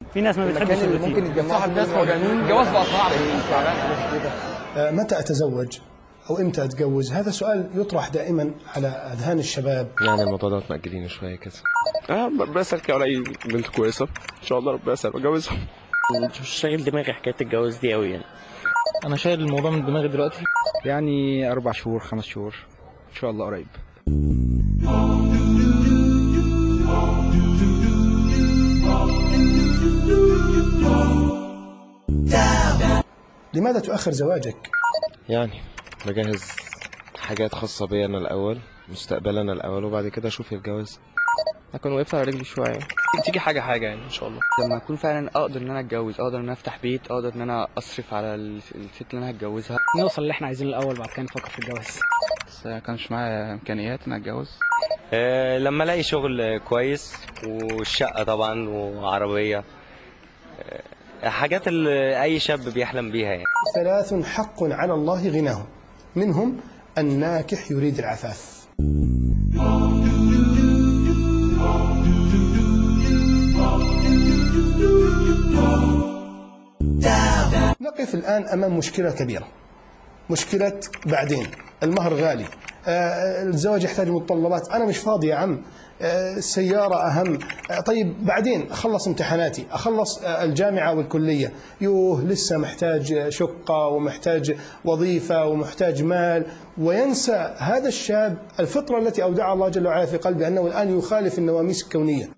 في ناس ما بتحبش المكان اللي الروتين ممكن يتجمعوا صاحب فيه ناس مجانين الجواز بقى صعب آه، متى أتزوج أو إمتى أتجوز هذا سؤال يطرح دائما على أذهان الشباب يعني الموضوع ده مأجلينه شوية كده اه ربنا يسهل كده الاقي بنت كويسه ان شاء الله ربنا يسهل اتجوزها مش شاغل دماغي حكايه الجواز دي قوي يعني انا شايل الموضوع من دماغي دلوقتي يعني اربع شهور خمس شهور ان شاء الله قريب لماذا تؤخر زواجك يعني بجهز حاجات خاصة بيا أنا الأول مستقبلي أنا الأول وبعد كده أشوف الجواز اكون وقفت على رجلي شويه تيجي حاجه حاجه يعني ان شاء الله لما اكون فعلا اقدر ان انا اتجوز اقدر ان انا افتح بيت اقدر ان انا اصرف على الس- الست اللي انا هتجوزها نوصل اللي احنا عايزينه الاول بعد كده نفكر في الجواز بس كانش معايا امكانيات ان اتجوز أه لما الاقي شغل كويس والشقه طبعا وعربيه أه حاجات اللي اي شاب بيحلم بيها يعني ثلاث حق على الله غناهم منهم الناكح يريد العفاف نقف الآن أمام مشكلة كبيرة مشكلة بعدين المهر غالي آه، الزواج يحتاج متطلبات أنا مش فاضي يا عم آه، السيارة أهم آه، طيب بعدين أخلص امتحاناتي أخلص آه، الجامعة والكلية يوه لسه محتاج شقة ومحتاج وظيفة ومحتاج مال وينسى هذا الشاب الفطرة التي أودعها الله جل وعلا في قلبه أنه الآن يخالف النواميس الكونية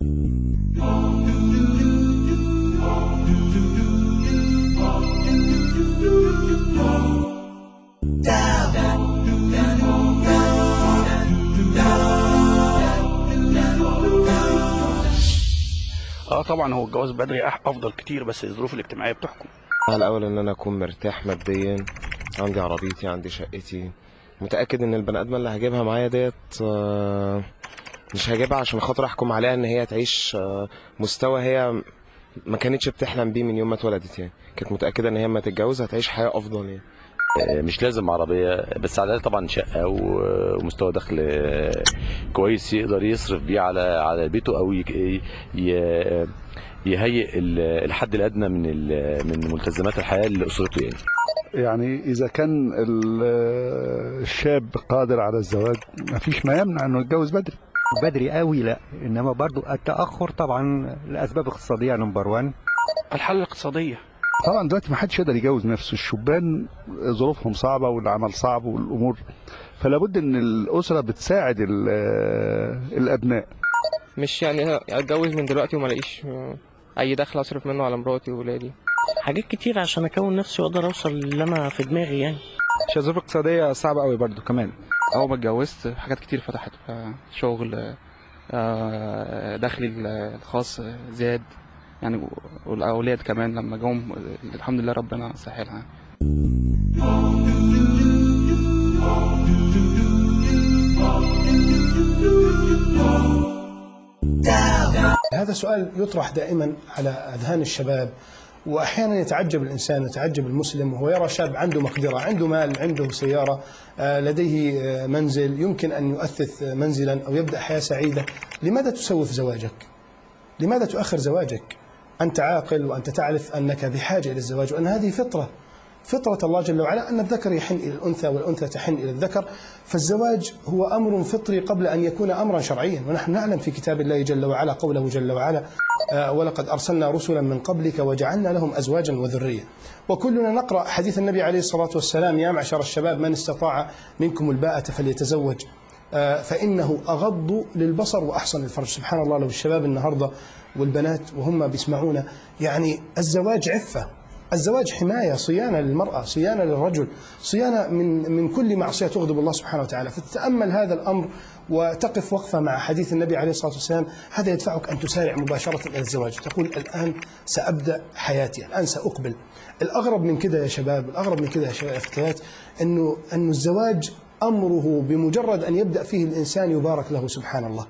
اه طبعا هو الجواز بدري أح- افضل كتير بس الظروف الاجتماعيه بتحكم الأول إن أنا أكون مرتاح ماديا عندي عربيتي عندي شقتي متأكد إن البني آدمة اللي هجيبها معايا ديت آه، مش هجيبها عشان خاطر أحكم عليها إن هي تعيش آه، مستوى هي ما كانتش بتحلم بيه من يوم ما اتولدت يعني كانت متأكدة إن هي لما تتجوز هتعيش حياة أفضل يعني مش لازم عربية بس على الأقل طبعا شقة و- ومستوى دخل آه، كويس يقدر يصرف بيه على على بيته أو يك- ي- يهيئ ال- الحد الأدنى من ال- من ملتزمات الحياة لأسرته يعني يعني إذا كان ال- الشاب قادر على الزواج ما فيش ما يمنع إنه يتجوز بدري بدري قوي لا انما برضو التاخر طبعا لاسباب اقتصاديه نمبر 1 الحاله الاقتصاديه طبعا دلوقتي ما حدش يقدر يجوز نفسه الشبان ظروفهم صعبة والعمل صعب والأمور فلا بد إن الأسرة بتساعد ال- الأبناء مش يعني اتجوز من دلوقتي وما الاقيش آه، اي دخل اصرف منه على مراتي وولادي حاجات كتير عشان اكون نفسي واقدر اوصل اللي انا في دماغي يعني عشان الظروف الاقتصاديه صعبه قوي برضو كمان اول ما اتجوزت حاجات كتير فتحت آه، شغل آه، دخلي الخاص زاد يعني والاولاد كمان لما جم آه، الحمد لله ربنا سهلها هذا سؤال يطرح دائما على اذهان الشباب واحيانا يتعجب الانسان يتعجب المسلم وهو يرى شاب عنده مقدره عنده مال عنده سياره آه، لديه آه، منزل يمكن ان يؤثث آه، منزلا او يبدا حياه سعيده لماذا تسوف زواجك لماذا تؤخر زواجك انت عاقل وانت تعرف انك بحاجه الى الزواج وان هذه فطره فطرة الله جل وعلا أن الذكر يحن إلى الأنثى والأنثى تحن إلى الذكر فالزواج هو أمر فطري قبل أن يكون أمرا شرعيا ونحن نعلم في كتاب الله جل وعلا قوله جل وعلا آه، ولقد أرسلنا رسلا من قبلك وجعلنا لهم أزواجا وذرية وكلنا نقرأ حديث النبي عليه الصلاة والسلام يا معشر الشباب من استطاع منكم الباءة فليتزوج آه، فإنه أغض للبصر وأحسن للفرج سبحان الله لو الشباب النهاردة والبنات وهم بيسمعونا يعني الزواج عفة الزواج حماية صيانة للمرأة صيانة للرجل صيانة من من كل معصية تغضب الله سبحانه وتعالى فتتأمل هذا الأمر وتقف وقفة مع حديث النبي عليه الصلاة والسلام هذا يدفعك أن تسارع مباشرة إلى الزواج تقول الآن سأبدأ حياتي الآن سأقبل الأغرب من كده يا شباب الأغرب من كده يا شباب يا فتيات أنه أنه الزواج أمره بمجرد أن يبدأ فيه الإنسان يبارك له سبحان الله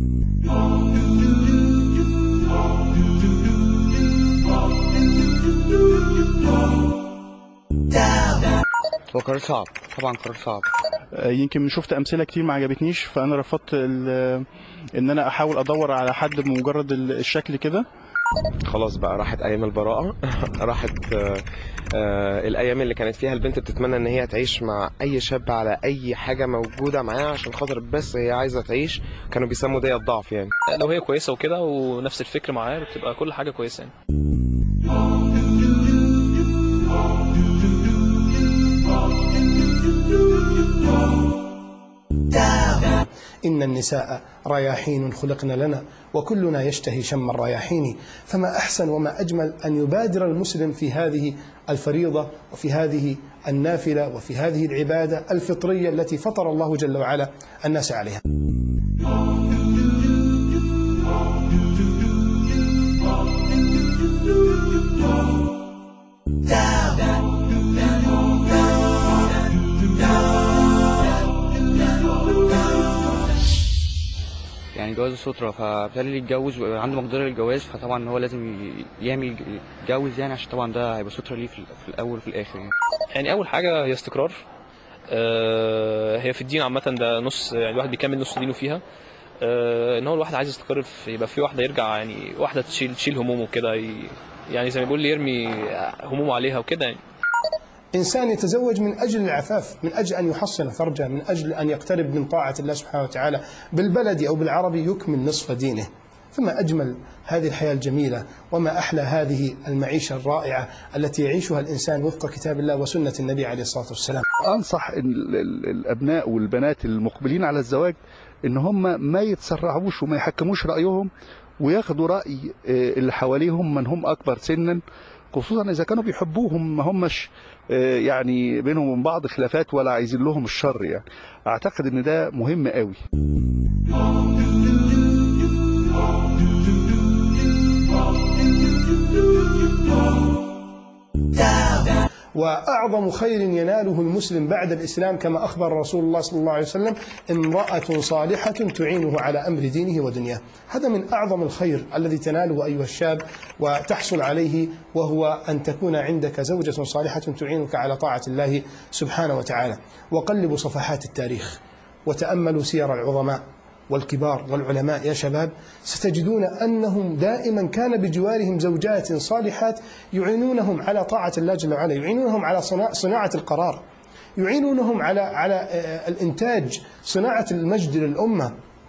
هو قرار صعب طبعا قرار صعب يمكن شفت امثله كتير ما عجبتنيش فانا رفضت ال- ان انا احاول ادور على حد بمجرد ال- الشكل كده خلاص بقى راحت ايام البراءه راحت آه، آه، الايام اللي كانت فيها البنت بتتمنى ان هي تعيش مع اي شاب على اي حاجه موجوده معاها عشان خاطر بس هي عايزه تعيش كانوا بيسموا دي الضعف يعني لو هي كويسه وكده ونفس الفكر معاه بتبقى كل حاجه كويسه يعني إن النساء رياحين خلقن لنا وكلنا يشتهي شم الرياحين فما أحسن وما أجمل أن يبادر المسلم في هذه الفريضة وفي هذه النافلة وفي هذه العبادة الفطرية التي فطر الله جل وعلا الناس عليها يعني جواز السترة فبالتالي اللي يتجوز ويبقى عنده مقدرة للجواز فطبعا هو لازم ي- يعمل يتجوز يعني عشان طبعا ده هيبقى سترة ليه في, ال- في الأول وفي الآخر يعني يعني اول حاجه هي استقرار آه، هي في الدين عامه ده نص يعني الواحد بيكمل نص دينه فيها آه، ان هو الواحد عايز يستقر في يبقى في واحده يرجع يعني واحده تشيل تشيل همومه كده ي- يعني زي ما بيقول لي يرمي همومه عليها وكده يعني إنسان يتزوج من أجل العفاف من أجل أن يحصن فرجه من أجل أن يقترب من طاعة الله سبحانه وتعالى بالبلد أو بالعربي يكمل نصف دينه فما أجمل هذه الحياة الجميلة وما أحلى هذه المعيشة الرائعة التي يعيشها الإنسان وفق كتاب الله وسنة النبي عليه الصلاة والسلام انصح إن ال- ال- الابناء والبنات المقبلين على الزواج ان هم ما يتسرعوش وما يحكموش رايهم وياخدوا راي آه، اللي حواليهم من هم اكبر سنا خصوصا اذا كانوا بيحبوهم ما همش آه، يعني بينهم وبين بعض خلافات ولا عايزين لهم الشر يعني اعتقد ان ده مهم قوي وأعظم خير يناله المسلم بعد الإسلام كما أخبر رسول الله صلى الله عليه وسلم امرأة صالحة تعينه على أمر دينه ودنياه هذا من أعظم الخير الذي تناله أيها الشاب وتحصل عليه وهو أن تكون عندك زوجة صالحة تعينك على طاعة الله سبحانه وتعالى وقلبوا صفحات التاريخ وتأملوا سير العظماء والكبار والعلماء يا شباب ستجدون انهم دائما كان بجوارهم زوجات صالحات يعينونهم على طاعه الله جل وعلا، يعينونهم على صناعه صناعه القرار، يعينونهم على على آه، الانتاج، صناعه المجد للامه.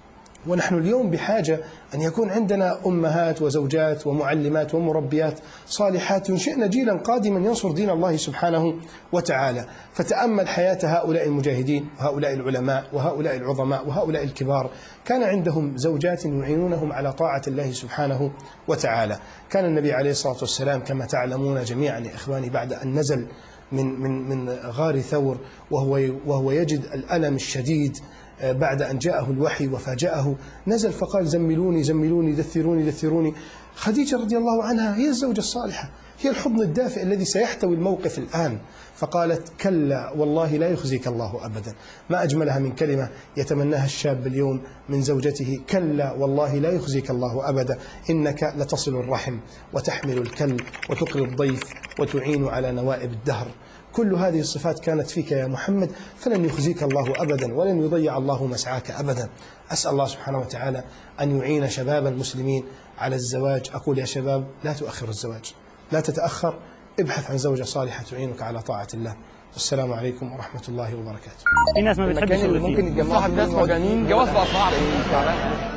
ونحن اليوم بحاجه ان يكون عندنا امهات وزوجات ومعلمات ومربيات صالحات ينشئن جيلا قادما ينصر دين الله سبحانه وتعالى، فتامل حياه هؤلاء المجاهدين وهؤلاء العلماء وهؤلاء العظماء وهؤلاء الكبار، كان عندهم زوجات يعينونهم على طاعه الله سبحانه وتعالى، كان النبي عليه الصلاه والسلام كما تعلمون جميعا يا اخواني بعد ان نزل من من من غار ثور وهو وهو يجد الالم الشديد بعد أن جاءه الوحي وفاجأه نزل فقال زملوني زملوني دثروني دثروني خديجة رضي الله عنها هي الزوجة الصالحة هي الحضن الدافئ الذي سيحتوي الموقف الآن فقالت كلا والله لا يخزيك الله أبدا ما أجملها من كلمة يتمناها الشاب اليوم من زوجته كلا والله لا يخزيك الله أبدا إنك لتصل الرحم وتحمل الكل وتقري الضيف وتعين على نوائب الدهر كل هذه الصفات كانت فيك يا محمد فلن يخزيك الله ابدا ولن يضيع الله مسعاك ابدا. اسال الله سبحانه وتعالى ان يعين شباب المسلمين على الزواج، اقول يا شباب لا تؤخروا الزواج، لا تتاخر، ابحث عن زوجه صالحه تعينك على طاعه الله. والسلام عليكم ورحمه الله وبركاته. في ناس ما بتحبش المكان اللي الروتين. ممكن يتجمعوا فيه ناس مجانين جواز بقى صعب